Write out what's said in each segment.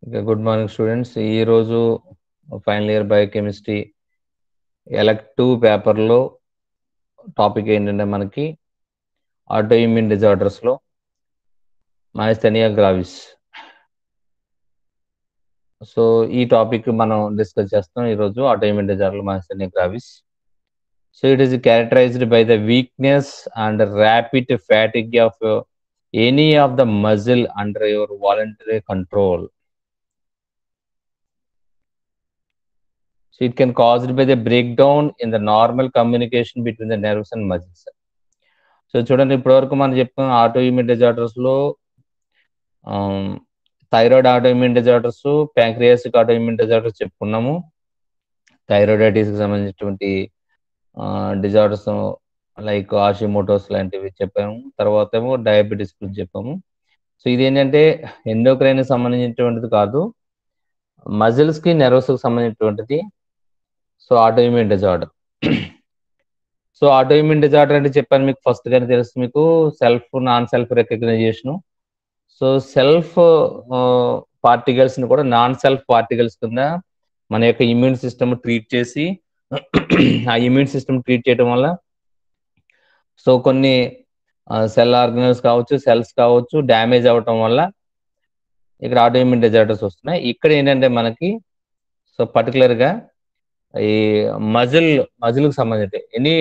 Okay good morning students ఈరోజు final year biochemistry elective పేపర్లో topic ఏంటంటే మనకి ఆటో ఇమ్యూన్ డిజార్డర్స్లో మైస్థెనియా గ్రావిస్ సో ఈ టాపిక్ మనం డిస్కస్ చేస్తాం ఈరోజు auto immune disorder myasthenia gravis so it is characterized by the weakness and rapid fatigue of any of the muscle under your voluntary control So it can caused by the breakdown in the normal communication between the nerves and muscles. So చూడండి ఇప్పటివరకు మనం చెప్పుకున్న auto immune disorders లో thyroid auto immune disorders pancreatic auto immune disorders చెప్పుకున్నాము thyroiditis కి సంబంధించినటువంటి disorders like ఆషిమోటోస్ లాంటివి చెప్పాము తర్వాత ఏమో డయాబెటీస్ గురించి చెప్పాము సో ఇది ఏంటంటే ఎండోక్రైన్ సంబంధించినటువంటిది కాదు మజిల్స్ కి నెర్వస్ కి సంబంధించినటువంటిది so autoimmune disorder so autoimmune disorder అంటే చెప్పాను మీకు ఫస్ట్ గానే తెలుసు మీకు self non self recognition so self particles ని కూడా నాన్ సెల్ఫ్ పార్టికల్స్ కింద మన యొక్క ఇమ్యూన్ సిస్టమ్ ట్రీట్ చేసి ఆ ఇమ్యూన్ సిస్టమ్ ట్రీట్ చేయడం వల్ల సో కొన్ని సెల్ ఆర్గనల్స్ కావచ్చు సెల్స్ కావచ్చు డ్యామేజ్ అవటం వల్ల ఇక్కడ ఆటోఇమ్యూన్ డిజార్డర్స్ వస్తున్నాయి ఇక్కడ ఏంటంటే మనకి సో పర్టికులర్ గా ఈ మజిల్ మజిల్ కి సంబంధించి ఎనీ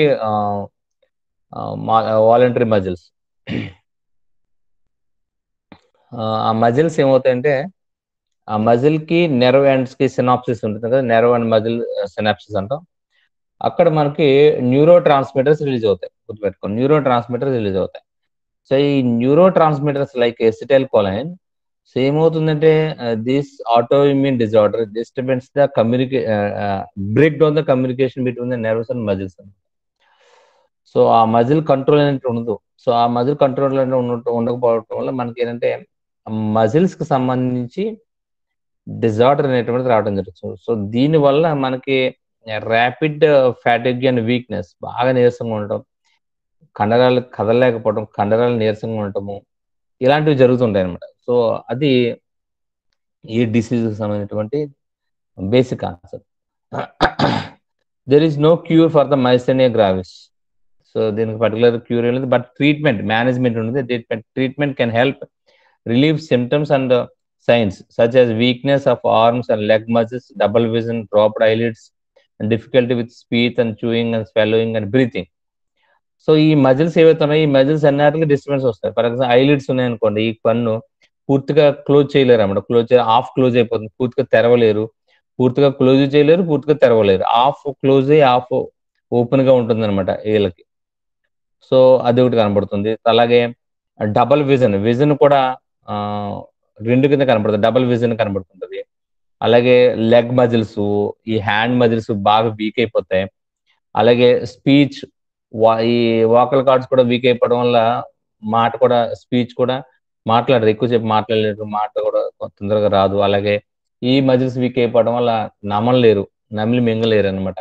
వాలంటరీ మజిల్స్ ఆ మజిల్స్ ఏమవుతాయంటే ఆ మజిల్ కి నెర్వ్ ఎండ్స్ కి సినాప్సిస్ ఉంటుంది కదా నెర్వ్ అండ్ మజిల్ సినాప్సిస్ అంటాం అక్కడ మనకి న్యూరో ట్రాన్స్మిటర్స్ రిలీజ్ అవుతాయి గుర్తుపెట్టుకోండి న్యూరో ట్రాన్స్మిటర్స్ రిలీజ్ అవుతాయి సో ఈ neuro transmitters like acetyl choline so ఏమవుతుందంటే this auto immune disorder disturbance the communicate break down the communication between the nerves and muscles so ఆ muscle control అనేది ఉండదు so ఆ muscle control అనేది ఉండకపోవడం వల్ల మనకి ఏంటంటే మజిల్స్ కి సంబంధించి డిజార్డర్ అనేటువంటిది రావడం జరుగుతుంది సో దీని వల్ల మనకి ర్యాపిడ్ ఫ్యాటిక్ అండ్ వీక్నెస్ బాగా నీరసంగా ఉండటం కండరాలు కదలలేకపోవడం కండరాలు నీరసంగా ఉండటము ఇలాంటివి జరుగుతుంటాయి అనమాట సో అది ఈ డిసీజ్ సంబంధించినటువంటి basic answer there is no cure for the myasthenia gravis so దీనికి పర్టికులర్ క్యూర్ లేదు బట్ ట్రీట్మెంట్ మేనేజ్మెంట్ ఉంటుంది treatment treatment can help relieve symptoms and signs such as weakness of arms and leg muscles double vision dropped eyelids and difficulty with speech and chewing and swallowing and breathing so ఈ muscles ఏవైతే ఉన్నాయో ఈ muscles అన్నిటికీ disturbance వస్తాయి for example eyelids ఉన్నాయనుకోండి ఈ పన్ను పూర్తిగా క్లోజ్ చేయలేరు అన్నమాట క్లోజ్ చేయ ఆఫ్ క్లోజ్ అయిపోతుంది పూర్తిగా తెరవలేరు పూర్తిగా క్లోజ్ చేయలేరు పూర్తిగా తెరవలేరు ఆఫ్ క్లోజ్ అయ్యి ఆఫ్ ఓపెన్ గా ఉంటుంది అనమాట వీళ్ళకి సో అది ఒకటి కనబడుతుంది అలాగే డబల్ విజన్ విజన్ కూడా రెండు కింద కనబడుతుంది డబల్ విజన్ కనబడుతుంటది అలాగే లెగ్ మజిల్స్ ఈ హ్యాండ్ మజిల్స్ బాగా వీక్ అయిపోతాయి అలాగే స్పీచ్ ఈ వాకల్ కార్డ్స్ కూడా వీక్ అయిపోవడం వల్ల మాట కూడా స్పీచ్ కూడా మాట్లాడరు ఎక్కువసేపు మాట్లాడలేరు మాట కూడా తొందరగా రాదు అలాగే ఈ మజిల్స్ వీక్ అయిపోవడం వల్ల నమలలేరు నమిలి మింగలేరు అనమాట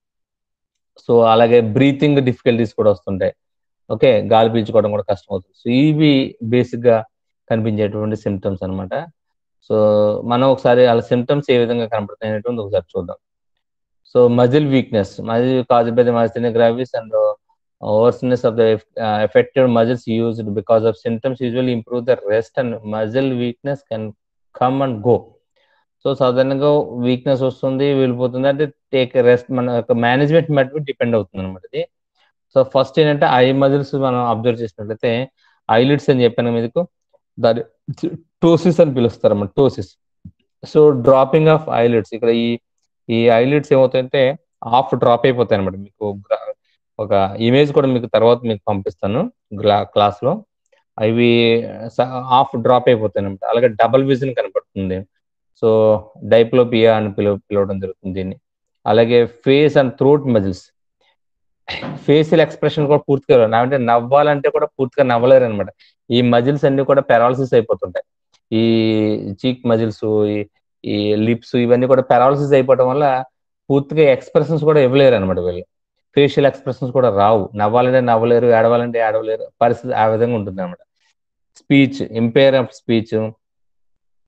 సో అలాగే బ్రీతింగ్ డిఫికల్టీస్ కూడా వస్తుంటాయి ఓకే గాలి పీల్చుకోవడం కూడా కష్టం అవుతుంది సో ఇవి బేసిక్ గా కనిపించేటువంటి సిమ్టమ్స్ అనమాట సో మనం ఒకసారి వాళ్ళ సిమ్టమ్స్ ఏ విధంగా కనపడతాయి అనేటువంటి ఒకసారి చూద్దాం so muscle weakness muscle cause by the muscle gravis and worseness of the uh, affected muscles used because of symptoms usually improve the rest and muscle weakness can come and go so సాధారణంగా weakness వస్తుంది వెళ్ళిపోతుంది అంటే take rest మన యొక్క management బట్టి depend అవుతుంది అనమాట ఇది సో ఫస్ట్ ఏంటంటే ఐ మజిల్స్ మనం అబ్జర్వ్ చేసినట్లయితే ఐలిడ్స్ అని చెప్పాను మీకు దాని టోసిస్ అని పిలుస్తారు అన్నమాట ptosis so dropping of eyelids ఇక్కడ ఈ ఈ ఐలిడ్స్ ఏమవుతాయంటే ఆఫ్ డ్రాప్ అయిపోతాయి అనమాట మీకు ఒక ఇమేజ్ కూడా మీకు తర్వాత మీకు పంపిస్తాను క్లాస్ లో అవి హాఫ్ డ్రాప్ అయిపోతాయి అనమాట అలాగే డబల్ విజన్ కనపడుతుంది సో డైప్లోపియా అని పిలువ పిలవడం జరుగుతుంది దీన్ని అలాగే face and throat muscles facial expression కూడా పూర్తిగా అంటే నవ్వాలంటే కూడా పూర్తిగా నవ్వలేరు అనమాట ఈ మజిల్స్ అన్ని కూడా పెరాలసిస్ అయిపోతుంటాయి ఈ చీక్ మజిల్స్ ఈ లిప్స్ ఇవన్నీ కూడా పెరాలసిస్ అయిపోవడం వల్ల పూర్తిగా ఎక్స్ప్రెషన్స్ కూడా ఇవ్వలేరు అనమాట వీళ్ళు ఫేషియల్ ఎక్స్ప్రెషన్స్ కూడా రావు నవ్వాలంటే నవ్వలేరు ఏడవాలంటే ఏడవలేరు పరిస్థితి ఆ విధంగా ఉంటుంది అనమాట speech impair of speech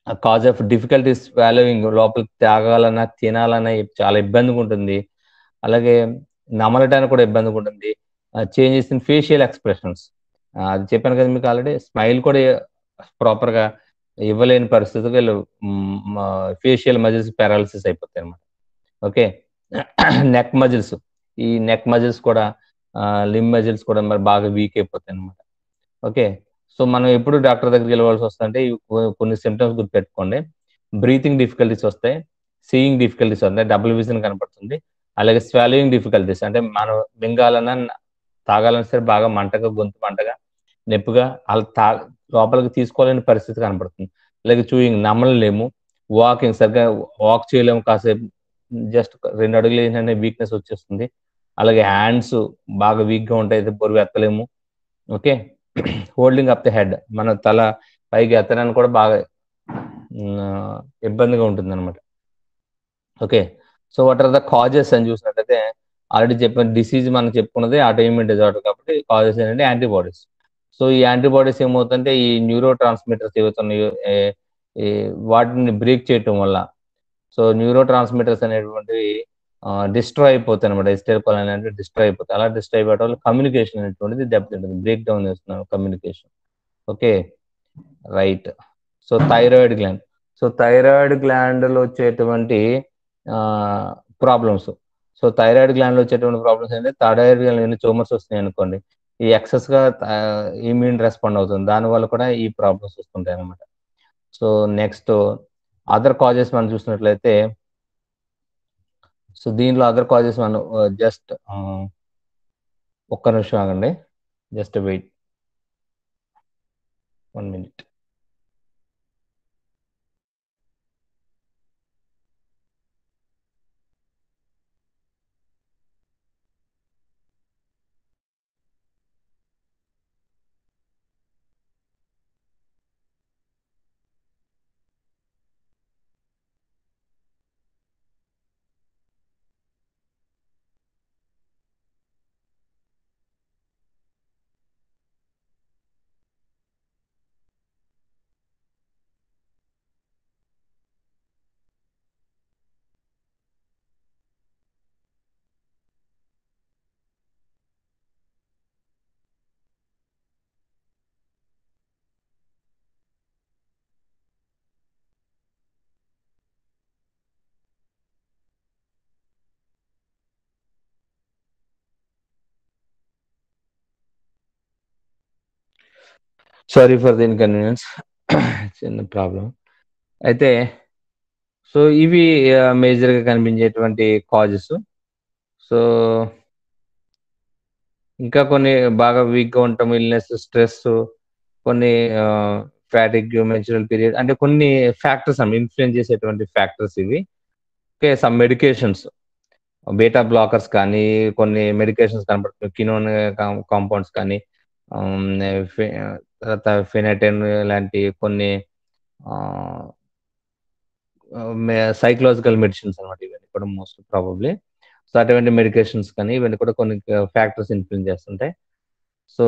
cause of difficulties swallowing లోపలికి తాగాలన్నా తినాలన్నా చాలా ఇబ్బందిగా ఉంటుంది అలాగే నమలటానికి కూడా ఇబ్బందిగా ఉంటుంది చేంజెస్ ఇన్ ఫేషియల్ ఎక్స్ప్రెషన్స్ అది చెప్పాను కదా మీకు ఆల్రెడీ స్మైల్ కూడా ప్రాపర్గా ఇవ్వలేని పరిస్థితికి వీళ్ళు ఫేషియల్ మజిల్స్ పారాలసిస్ అయిపోతాయి అనమాట ఓకే నెక్ మజిల్స్ ఈ నెక్ మజిల్స్ కూడా లిమ్ మజిల్స్ కూడా మరి బాగా వీక్ అయిపోతాయి అనమాట ఓకే సో మనం ఎప్పుడు డాక్టర్ దగ్గరికి వెళ్ళవలసి వస్తుంటే కొన్ని సిమ్టమ్స్ గుర్తుపెట్టుకోండి బ్రీతింగ్ డిఫికల్టీస్ వస్తాయి సీయింగ్ డిఫికల్టీస్ వస్తాయి డబుల్ విజన్ కనపడుతుంది అలాగే స్వాలోయింగ్ డిఫికల్టీస్ అంటే మనం మింగాలన్నా తాగాలన్నా సరే బాగా మంటగా గొంతు మంటగా నొప్పిగా అలా తా లోపలికి తీసుకోలేని పరిస్థితి కనపడుతుంది అలాగే చూయింగ్ నమ్మలేము వాకింగ్ సరిగ్గా వాక్ చేయలేము కాసేపు జస్ట్ రెండు అడుగులు ఏంటంటే వీక్నెస్ వచ్చేస్తుంది అలాగే హ్యాండ్స్ బాగా వీక్గా ఉంటాయి బరువు ఎత్తలేము okay holding up the head మన తల పైకి ఎత్తడానికి కూడా బాగా ఇబ్బందిగా ఉంటుంది అనమాట okay so what are the causes అని చూసినట్టయితే ఆల్రెడీ చెప్పిన డిసీజ్ మనం చెప్పుకున్నది ఆటోఇమ్యూన్ డిజార్డర్ కాబట్టి కాజెస్ ఏంటంటే యాంటీబాడీస్ సో ఈ యాంటీబాడీస్ ఏమవుతుంటే ఈ న్యూరో ట్రాన్స్మిటర్స్ ఏవైతున్నాయో వాటిని బ్రేక్ చేయటం వల్ల సో న్యూరో ట్రాన్స్మిటర్స్ అనేటువంటివి డిస్ట్రాయ్ అయిపోతాయి అనమాట ఎస్టైల్ కొలైన్ అంటే డిస్ట్రాయ్ అయిపోతాయి అలా డిస్ట్రాయ్ అయిపోవడం వల్ల కమ్యూనికేషన్ అనేటువంటిది దెబ్బతింటుంది బ్రేక్ డౌన్ చేస్తున్నాను communication okay right so thyroid gland so thyroid గ్లాండ్లో వచ్చేటువంటి ప్రాబ్లమ్స్ సో థైరాయిడ్ గ్లాండ్లో వచ్చేటువంటి ప్రాబ్లమ్స్ ఏంటంటే థైరాయిడ్ గ్లాండ్ ట్యూమర్స్ వస్తున్నాయి అనుకోండి ఈ ఎక్సెస్ గా ఇమ్యూన్ రెస్పాండ్ అవుతుంది దానివల్ల కూడా ఈ ప్రాబ్లమ్స్ వస్తుంటాయి అనమాట సో నెక్స్ట్ అదర్ కాజెస్ మనం చూసినట్లయితే సో దీనిలో అదర్ కాజెస్ మనం జస్ట్ ఒక్క నిమిషం ఆగండి just wait one minute sorry for the inconvenience చిన్న ప్రాబ్లం అయితే సో ఇవి మేజర్గా కనిపించేటువంటి కాజెస్ సో ఇంకా కొన్ని బాగా వీక్గా ఉండటం ఇల్నెస్ స్ట్రెస్ కొన్ని ఫ్యాటిక్ మెన్చురల్ పీరియడ్ అంటే కొన్ని ఫ్యాక్టర్స్ అన్నమాట ఇన్ఫ్లుయెన్స్ చేసేటువంటి ఫ్యాక్టర్స్ ఇవి okay some medications beta blockers కానీ కొన్ని మెడికేషన్స్ కనపడుతున్నాయి కినోన్ కాంపౌండ్స్ కానీ తర్వాత ఫినటెన్ లాంటి కొన్ని సైకలాజికల్ మెడిసిన్స్ అనమాట ఇవన్నీ కూడా మోస్ట్ ప్రాబబ్లీ సో అటువంటి మెడికేషన్స్ కానీ ఇవన్నీ కూడా కొన్ని ఫ్యాక్టర్స్ ఇన్ఫ్లుయెన్స్ చేస్తుంటాయి సో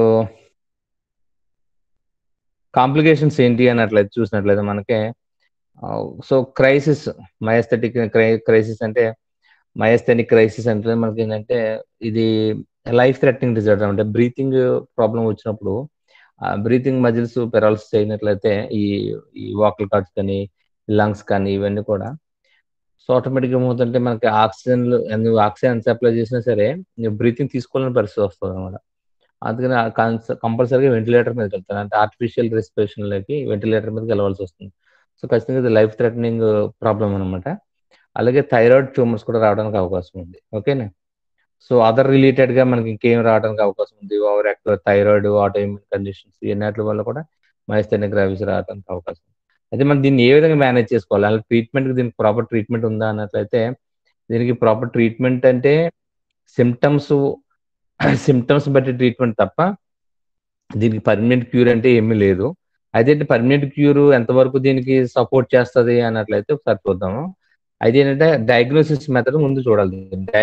కాంప్లికేషన్స్ ఏంటి అన్నట్లయితే చూసినట్లయితే మనకి సో క్రైసిస్ మయస్థెటిక్ క్రైసిస్ అంటే మయస్థెనిక్ క్రైసిస్ అంటే మనకి ఏంటంటే ఇది లైఫ్ థ్రెటనింగ్ డిజార్డర్ అంటే బ్రీతింగ్ ప్రాబ్లం వచ్చినప్పుడు బ్రీతింగ్ మజిల్స్ పెరాలసిస్ అయినట్లయితే ఈ ఈ వాకల్ కార్డ్స్ కానీ లంగ్స్ కానీ ఇవన్నీ కూడా సో ఆటోమేటిక్గా ఏమవుతుంటే మనకి ఆక్సిజన్ నువ్వు ఆక్సిజన్ సప్లై చేసినా సరే నువ్వు బ్రీతింగ్ తీసుకోవాలని పరిస్థితి వస్తుంది అనమాట అందుకని కంపల్సరీగా వెంటిలేటర్ మీదకి వెళ్తాను అంటే ఆర్టిఫిషియల్ రెస్పిరేషన్లోకి వెంటిలేటర్ మీదకి వెళ్ళవలసి వస్తుంది సో ఖచ్చితంగా ఇది లైఫ్ థ్రెటనింగ్ ప్రాబ్లం అనమాట అలాగే థైరాయిడ్ ట్యూమర్స్ కూడా రావడానికి అవకాశం ఉంది ఓకేనా సో అదర్ రిలేటెడ్ గా మనకి ఇంకేం రావడానికి అవకాశం ఉంది over active thyroid autoimmune conditions ఇవన్నిటి వల్ల కూడా మైస్థెనిక్ గ్రావిస్ రావడానికి అవకాశం అయితే మనం దీన్ని ఏ విధంగా మేనేజ్ చేసుకోవాలి అలా ట్రీట్మెంట్ దీనికి ప్రాపర్ ట్రీట్మెంట్ ఉందా అన్నట్లయితే దీనికి ప్రాపర్ ట్రీట్మెంట్ అంటే సిమ్టమ్స్ సిమ్టమ్స్ బట్టి ట్రీట్మెంట్ తప్ప దీనికి పర్మనెంట్ క్యూర్ అంటే ఏమీ లేదు అయితే పర్మనెంట్ క్యూర్ ఎంతవరకు దీనికి సపోర్ట్ చేస్తుంది అన్నట్లయితే ఒకసారి చూద్దాము అయితే ఏంటంటే డయాగ్నోసిస్ మెథడ్ ముందు చూడాలి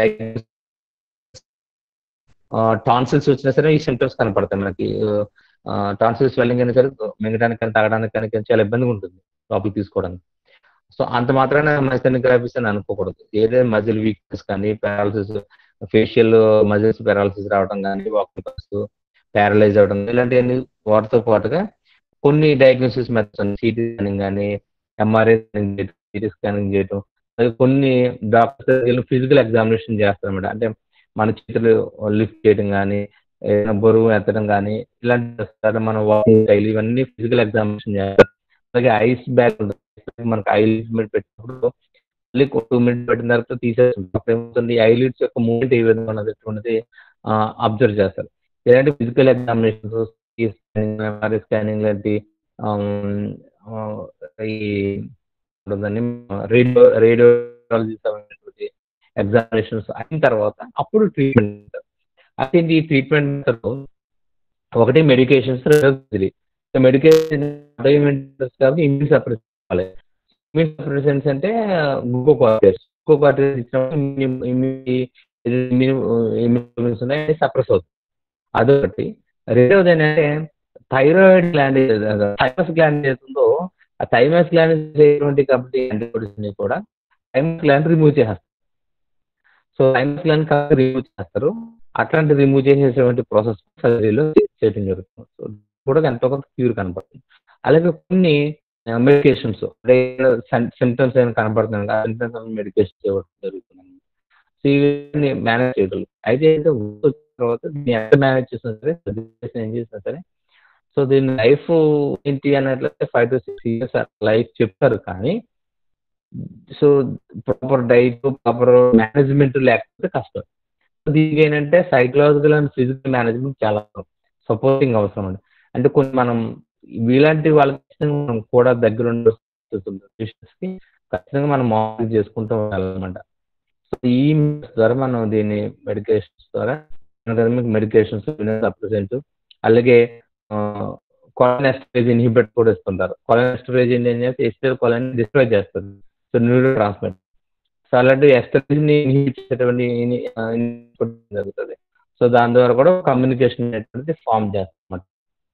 టాన్సిల్స్ వచ్చినా సరే ఈ సిమ్టమ్స్ కనపడతాయి మనకి టాన్సిల్స్ స్వెల్లింగ్ అయినా సరే మింగడానికి కానీ తాగడానికి కానీ చాలా ఇబ్బందిగా ఉంటుంది లోపలికి తీసుకోవడానికి సో అంత మాత్రాన మైస్థెనిక్ గ్రాఫిస్ అని అనుకోకూడదు ఏదైనా మజిల్ వీక్నెస్ కానీ పారాలసిస్ ఫేషియల్ మజిల్స్ పారాలసిస్ రావడం కానీ వాకింగ్ ప్యారలైజ్ అవడం ఇలాంటివన్నీ వాటితో పాటుగా కొన్ని డయాగ్నోసిస్ మెథడ్స్ సిటీ స్కానింగ్ కానీ ఎంఆర్ఐ స్కానింగ్ చేయడం సిటీ స్కానింగ్ చేయడం అది కొన్ని డాక్టర్స్ ఫిజికల్ ఎగ్జామినేషన్ చేస్తారన్నమాట అంటే మన చేతులు లిఫ్ట్ చేయడం కానీ ఏదైనా బరువు ఎత్తడం కానీ ఇలాంటి చేస్తారు మనం వాకింగ్ స్టైల్ ఇవన్నీ ఫిజికల్ ఎగ్జామినేషన్ చేస్తారు అలాగే ఐస్ బ్యాగ్ ఉంటుంది మనకి ఐ లిడ్స్ మీద పెట్టినప్పుడు మళ్ళీ టూ మినిట్స్ పెట్టిన తర్వాత తీసేస్తుంది అప్పుడు ఏమవుతుంది ఐ లిడ్స్ యొక్క మూమెంట్ ఏ విధంగా ఉన్నది అటువంటిది అబ్జర్వ్ చేస్తారు ఇలాంటి physical examinations scanning MRI scanning లాంటి ఈ దాన్ని రేడియో రేడియోలజీ సంబంధించినటువంటి ఎగ్జామినేషన్స్ అయిన తర్వాత అప్పుడు ట్రీట్మెంట్ అయితే ఈ ట్రీట్మెంట్ మెథడ్ ఒకటి మెడికేషన్స్ మెడికేషన్ కాబట్టి ఇమ్యూన్ సప్రెషన్ ఇవ్వాలి ఇమ్యూన్ సప్రెషన్స్ అంటే గ్లూకోకార్టియర్స్ గ్లూకోకార్టియర్స్ ఇచ్చినప్పుడు ఇమ్యూన్ ఉన్నాయి సప్రెస్ అవుతుంది అదొకటి రెండవది ఏంటంటే థైరాయిడ్ గ్లాండ్ థైమస్ గ్లాండ్ ఏతుందో ఆ థైమస్ గ్లాండ్ చేసేటువంటి కాబట్టి యాంటీబాడీస్ కూడా థైమస్ గ్లాండ్ రిమూవ్ చేస్తారు సో థైమస్ గ్లాండ్ కాబట్టి రిమూవ్ చేస్తారు అట్లాంటి రిమూవ్ చేసేటువంటి ప్రాసెస్ సర్జరీలో చేయడం జరుగుతుంది సో కూడా ఎంతో కొంత క్యూర్ కనపడుతుంది అలాగే కొన్ని మెడికేషన్స్ అంటే సిమ్టమ్స్ ఏమైనా కనపడుతుంది ఆ సిమ్టమ్స్ మెడికేషన్ ఇవ్వడం జరుగుతుంది సో ఇవన్నీ మేనేజ్ చేయగలరు అయితే వచ్చిన తర్వాత దీన్ని ఎంత మేనేజ్ చేసినా సరే సజెషన్ ఏం చేసినా సరే సో దీని లైఫ్ ఏంటి అన్నట్లయితే five to six years life చెప్తారు కానీ so proper diet proper management లేకపోతే కష్టం దీనికి ఏంటంటే సైకలాజికల్ అండ్ ఫిజికల్ మేనేజ్మెంట్ చాలా సపోర్టింగ్ అవసరం అండి అంటే కొన్ని మనం వీలాంటి వాళ్ళకి మనం కూడా దగ్గర కి ఖచ్చితంగా మనం మానిటర్ చేసుకుంటూ వెళ్ళాలన్నమాట సో ఈ ద్వారా మనం దీన్ని మెడికేషన్స్ ద్వారా మీకు మెడికేషన్స్ సప్రెసెంట్ అలాగే కొలెనెస్టరేజ్ ఇన్హిబిట్ కూడా ఇస్తుంటారు కొలెనెస్టరేజ్ ఏం చేస్తే ఎస్టర్ కొలెన్ డిస్ట్రాయ్ చేస్తుంది సో న్యూరో ట్రాన్స్మిట్ సో అలాంటి ఎస్టరేజ్ ని ఇన్హిబిట్ చేసేటువంటి జరుగుతుంది సో దాని ద్వారా కూడా కమ్యూనికేషన్ అనేటువంటిది ఫామ్ చేస్తాం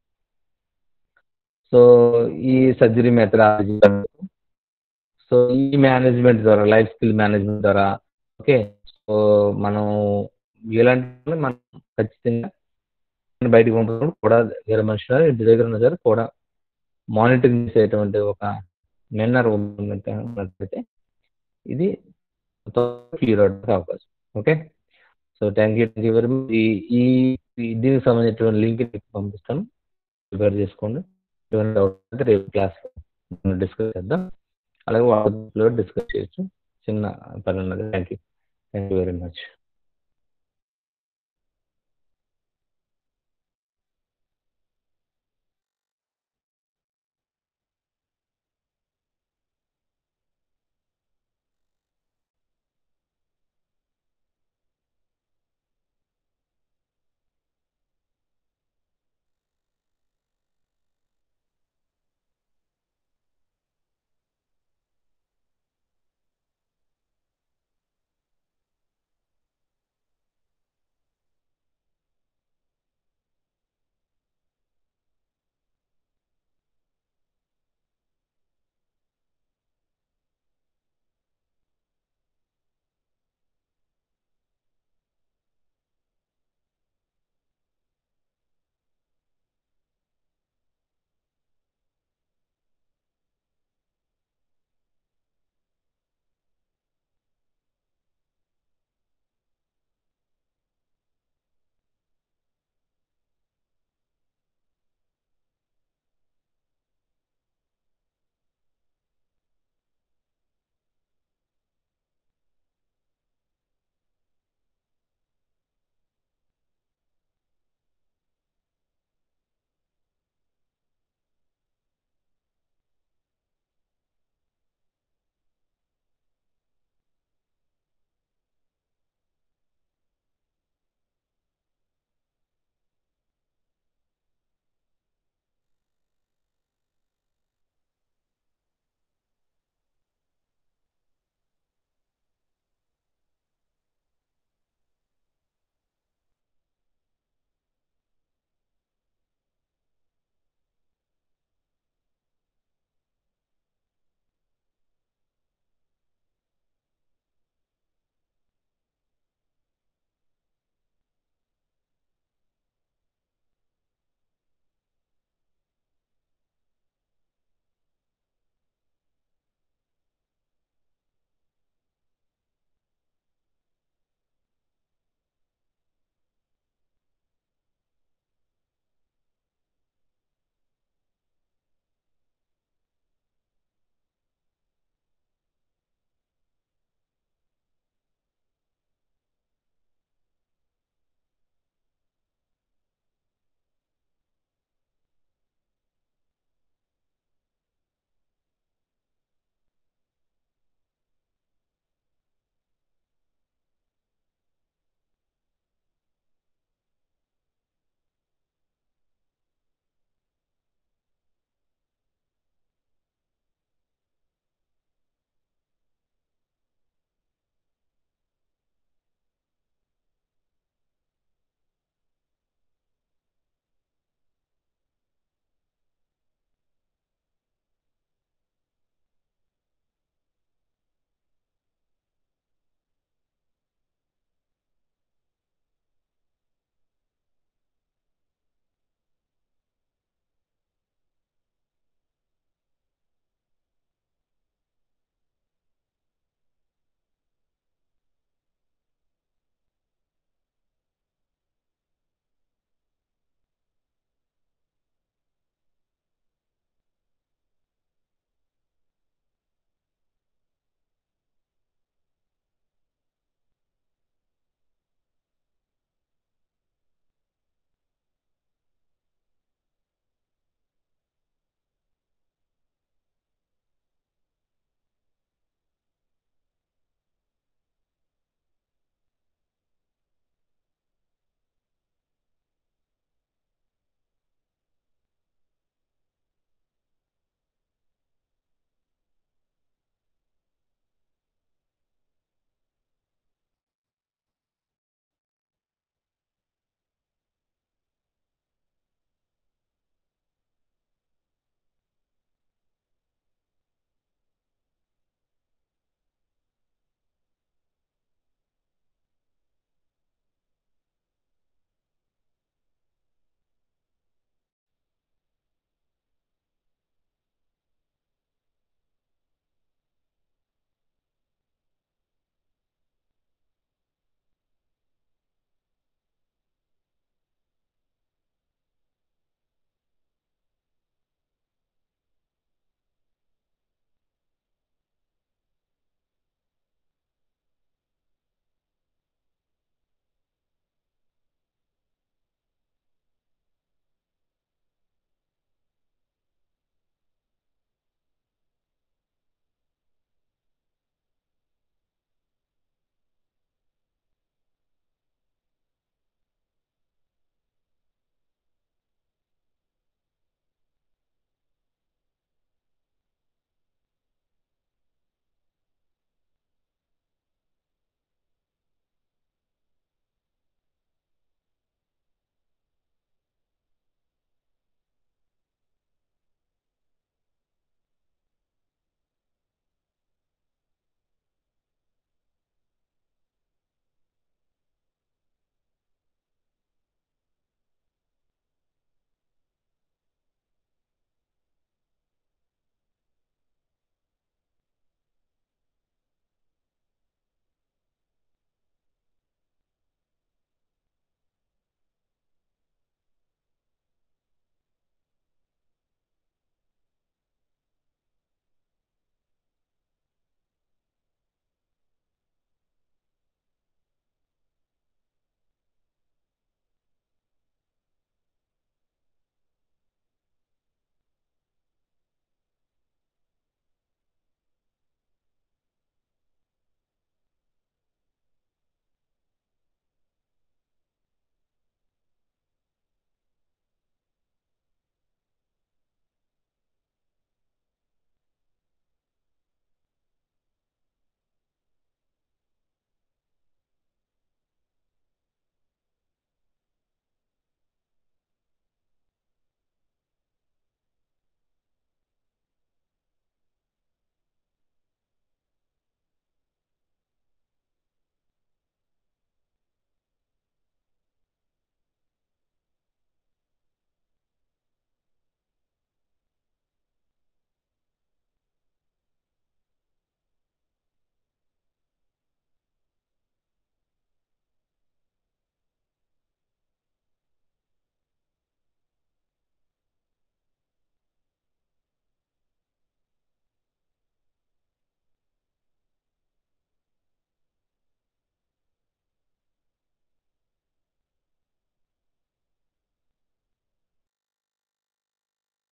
సో ఈ సర్జరీ మెథడాలజీ సో ఈ మేనేజ్మెంట్ ద్వారా లైఫ్ స్కిల్ మేనేజ్మెంట్ ద్వారా ఓకే సో మనం ఇలాంటి మనం ఖచ్చితంగా బయటకు పంపినప్పుడు కూడా వేరే మనుషులు ఇంటి దగ్గర ఉన్న సరే కూడా మానిటరింగ్ చేసేటువంటి ఒక మెన్నర్ ఉన్నట్లయితే ఇది క్లియర్ అవడానికి అవకాశం okay so thank you thank you very much ఈ దీనికి సంబంధించినటువంటి లింక్ పంపిస్తాను ప్రిపేర్ చేసుకోండి ఎటువంటి డౌట్ అంటే రేపు క్లాస్ డిస్కస్ చేద్దాం అలాగే వాట్సాప్లో డిస్కస్ చేయొచ్చు చిన్న పని ఉన్నది thank you thank you very much